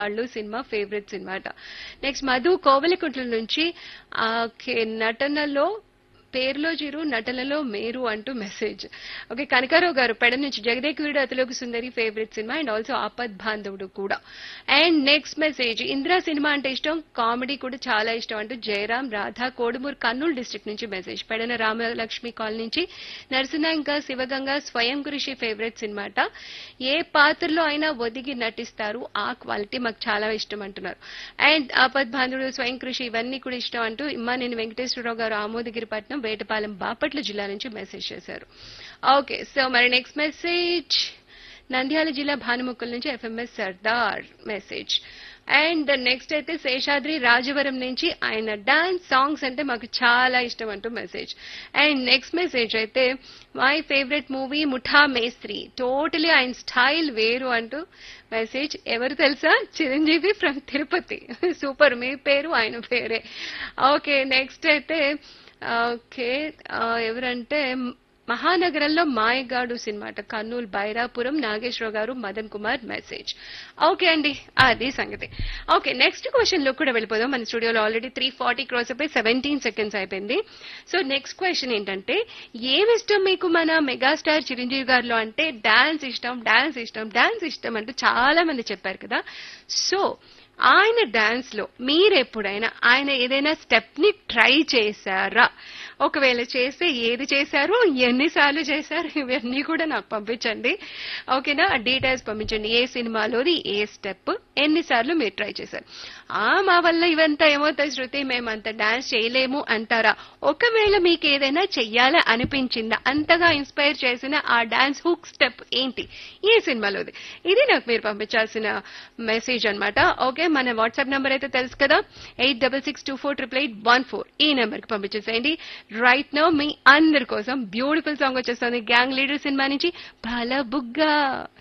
వాళ్ళు cinema favourite cinema అట next Madhu Kovalikuntla నుంచి ఆ, ఓకే నటనలో పేరులో జీరు నటనలో మేరు అంటూ మెసేజ్ ఓకే కనకారావు గారు పెడ నుంచి Jagadekudu Athiloki Sundari favourite cinema and also Aapad Bandhavudu కూడా and next message Indira cinema అంటే ఇష్టం కామెడీ కూడా చాలా ఇష్టం అంటూ జయరాం రాధా కోడుమూరు కర్నూలు డిస్ట్రిక్ట్ నుంచి మెసేజ్ పెడన రామలక్ష్మి కాల్ నుంచి నరసింహ ఇంకా శివగంగా స్వయం కృషి ఫేవరెట్ సినిమా అట ఏ పాత్రలో అయినా ఒదిగి నటిస్తారు ఆ క్వాలిటీ మాకు చాలా ఇష్టం అంటున్నారు అండ్ ఆపద్ బాంధుడు స్వయం కృషి ఇవన్నీ కూడా ఇష్టం అంటూ ఇమ్మా నేను వెంకటేశ్వరరావు గారు ఆమోదగిరిపట్నం వేటపాలెం బాపట్ల జిల్లా నుంచి మెసేజ్ చేశారు ఓకే సో మరి నెక్స్ట్ మెసేజ్ నంద్యాల జిల్లా భానుముక్కల నుంచి FMS Sardar message and next అయితే శేషాద్రి రాజవరం నుంచి ఆయన డాన్స్ సాంగ్స్ అంటే మాకు చాలా ఇష్టం అంటూ మెసేజ్ అండ్ నెక్స్ట్ మెసేజ్ అయితే my favourite movie Mutha Mestri totally ఆయన స్టైల్ వేరు అంటూ మెసేజ్ ఎవరు తెలుసా చిరంజీవి ఫ్రమ్ తిరుపతి సూపర్ మీ పేరు ఆయన పేరే ఓకే నెక్స్ట్ అయితే ఓకే ఎవరంటే మహానగరంలో మాయగాడు సినిమా అట కర్నూలు బైరాపురం నాగేశ్వరరావు గారు మదన్ కుమార్ మెసేజ్ ఓకే అండి అది సంగతి ఓకే నెక్స్ట్ క్వశ్చన్ లో కూడా వెళ్ళిపోదాం మన స్టూడియోలో ఆల్రెడీ త్రీ ఫార్టీ క్రోస్ అయిపోయి సెవెంటీన్ సెకండ్స్ అయిపోయింది సో నెక్స్ట్ క్వశ్చన్ ఏంటంటే ఏమి ఇష్టం మీకు మన మెగాస్టార్ చిరంజీవి గారిలో అంటే డాన్స్ ఇష్టం డాన్స్ ఇష్టం డాన్స్ ఇష్టం అంటూ చాలా మంది చెప్పారు కదా సో ఆయన డాన్స్ లో మీరు ఎప్పుడైనా ఆయన ఏదైనా స్టెప్ ని ట్రై చేశారా ఒకవేళ చేస్తే ఏది చేశారు ఎన్నిసార్లు చేశారు ఇవన్నీ కూడా నాకు పంపించండి ఓకేనా డీటెయిల్స్ పంపించండి ఏ సినిమాలోది ఏ స్టెప్ ఎన్నిసార్లు మీరు ట్రై చేశారు ఆ మా వల్ల ఇవంతా ఏమవుతాయి శృతి మేము అంత డాన్స్ చేయలేము అంటారా ఒకవేళ మీకు ఏదైనా చెయ్యాలా అనిపించిందా అంతగా ఇన్స్పైర్ చేసిన ఆ డాన్స్ హుక్ స్టెప్ ఏంటి ఏ సినిమాలోది ఇది నాకు మీరు పంపించాల్సిన మెసేజ్ అన్నమాట ఓకే మన వాట్సాప్ నెంబర్ అయితే తెలుసు కదా eight double six two four triple eight one four ఈ నెంబర్కి పంపించేసేయండి రైట్ నో మీ అందరి కోసం బ్యూటిఫుల్ సాంగ్ వచ్చేస్తుంది గ్యాంగ్ లీడర్ సినిమా నుంచి బాల బుగ్గా